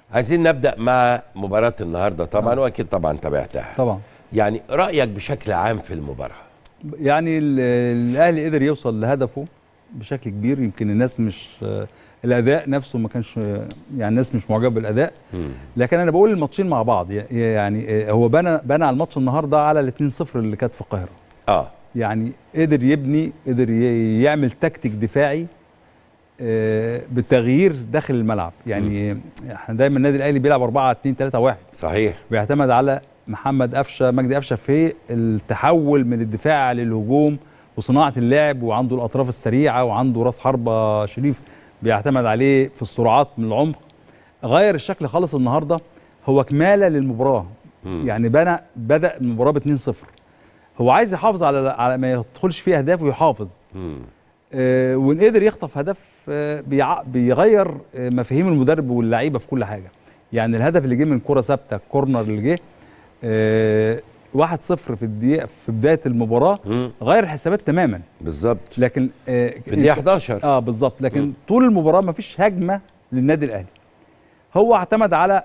عايزين نبدا مع مباراه النهارده طبعا واكيد طبعا تابعتها طبعا يعني رايك بشكل عام في المباراه يعني ال- الاهلي قدر يوصل لهدفه بشكل كبير يمكن الناس مش الاداء نفسه ما كانش يعني الناس مش معجبه بالاداء مم. لكن انا بقول الماتشين مع بعض يعني هو بنى بنى على الماتش النهارده على ال 2-0 اللي كانت في القاهره اه يعني قدر يبني قدر ي- يعمل تكتيك دفاعي آه، بالتغيير داخل الملعب يعني احنا دايما النادي الاهلي بيلعب 4 2 3 1 صحيح بيعتمد على محمد قفشه مجدي قفشه في التحول من الدفاع للهجوم وصناعه اللعب وعنده الاطراف السريعه وعنده راس حربه شريف بيعتمد عليه في السرعات من العمق غير الشكل خالص النهارده هو كماله للمباراه مم. يعني بنى بدا المباراه ب 2-0 هو عايز يحافظ على على ما يدخلش فيه اهداف ويحافظ مم. آه، وان قدر يخطف هدف آه، بيع- بيغير آه، مفاهيم المدرب واللعيبه في كل حاجه يعني الهدف اللي جه من كره ثابته الكورنر اللي جه آه، 1-0 في الدقيقه في بدايه المباراه مم. غير الحسابات تماما بالظبط لكن آه، في الدقيقه 11 اه بالظبط لكن مم. طول المباراه ما فيش هجمه للنادي الاهلي هو اعتمد على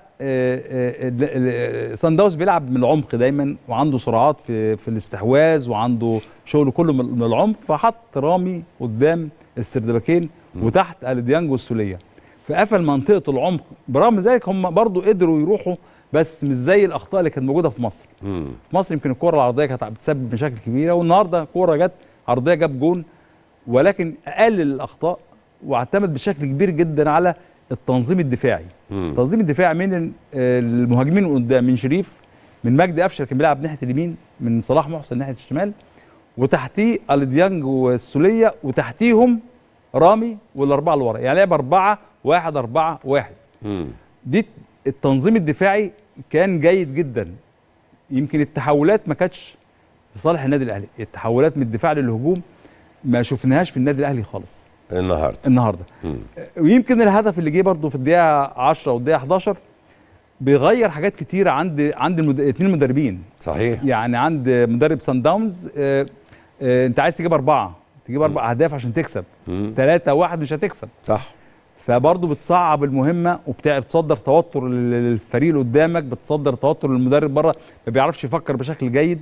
سان داونز بيلعب من العمق دايما وعنده سرعات في في الاستحواذ وعنده شغل كله من من العمق فحط رامي قدام السردباكين وتحت الديانج والسوليه فقفل منطقه العمق برغم ذلك هم برضو قدروا يروحوا بس مش زي الاخطاء اللي كانت موجوده في مصر مم. في مصر يمكن الكره العرضيه كانت بتسبب مشاكل كبيره والنهارده كوره جت عرضيه جاب جون ولكن قلل الاخطاء واعتمد بشكل كبير جدا على التنظيم الدفاعي مم. التنظيم الدفاعي من ال- المهاجمين اللي قدام من شريف من مجدي قفشه كان بيلعب ناحيه اليمين من صلاح محسن ناحيه الشمال وتحتيه الديانج والسوليه وتحتيهم رامي والاربعه اللي ورا يعني لعب اربعه واحد اربعه واحد مم. دي التنظيم الدفاعي كان جيد جدا يمكن التحولات ما كانتش في صالح النادي الاهلي التحولات من الدفاع للهجوم ما شفناهاش في النادي الاهلي خالص النهارده النهارده مم. ويمكن الهدف اللي جه برضه في الدقيقه 10 والدقيقه 11 بيغير حاجات كتيره عند عند المد... اثنين مدربين صحيح يعني عند مدرب سان داونز آه، آه، انت عايز تجيب اربعه تجيب اربع اهداف عشان تكسب مم. ثلاثه واحد مش هتكسب صح فبرضه بتصعب المهمه وبتصدر توتر لل- للفريق اللي قدامك بتصدر توتر للمدرب بره ما بيعرفش يفكر بشكل جيد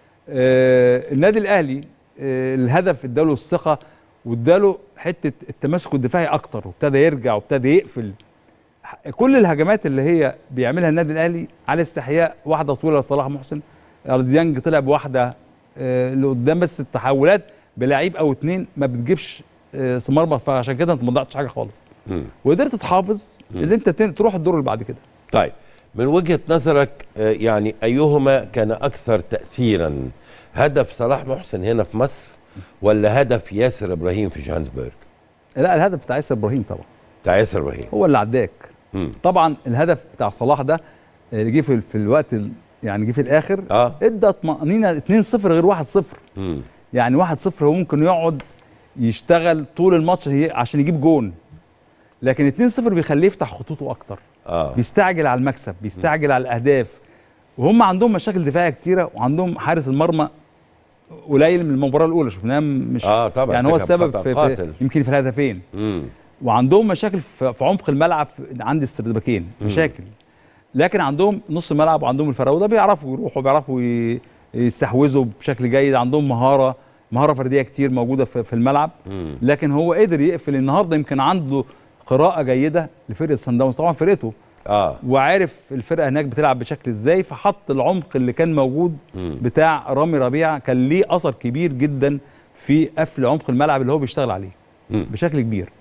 آه النادي الاهلي آه الهدف اداله الثقه واداله حته التماسك الدفاعي اكتر وابتدى يرجع وابتدى يقفل ح- كل الهجمات اللي هي بيعملها النادي الاهلي على استحياء واحده طويله لصلاح محسن ديانج طلع بواحده آه لقدام بس التحولات بلعيب او اتنين ما بتجيبش آه ثمار فعشان كده انت ما ضيعتش حاجه خالص مم. وقدرت تحافظ اللي انت تن- تروح الدور اللي بعد كده طيب من وجهه نظرك آه، يعني ايهما كان اكثر تاثيرا هدف صلاح محسن هنا في مصر ولا هدف ياسر ابراهيم في جوهانسبرج لا الهدف بتاع ياسر ابراهيم طبعا بتاع ياسر ابراهيم هو اللي عداك مم. طبعا الهدف بتاع صلاح ده اللي جه في, في الوقت ال- يعني جه في الاخر اه ادى طمانينه 2-0 غير 1-0 مم. يعني 1-0 هو ممكن يقعد يشتغل طول الماتش هي- عشان يجيب جون لكن 2-0 بيخليه يفتح خطوطه اكتر اه بيستعجل على المكسب بيستعجل على الاهداف وهم عندهم مشاكل دفاعيه كتيره وعندهم حارس المرمى قليل من المباراه الاولى شفناه مش اه طبعا يعني هو ارتكب السبب خطأ في, في قاتل يمكن في الهدفين مم. وعندهم مشاكل في في عمق الملعب في- عند السردباكين مشاكل لكن عندهم نص ملعب وعندهم الفراوده بيعرفوا يروحوا بيعرفوا ي- يستحوذوا بشكل جيد عندهم مهاره مهاره فرديه كتير موجوده في في الملعب مم. لكن هو قدر يقفل النهارده يمكن عنده قراءه جيده لفرقه سان داونز طبعا فرقته اه وعارف الفرقه هناك بتلعب بشكل ازاي فحط العمق اللي كان موجود مم. بتاع رامي ربيعه كان ليه اثر كبير جدا في قفل عمق الملعب اللي هو بيشتغل عليه مم. بشكل كبير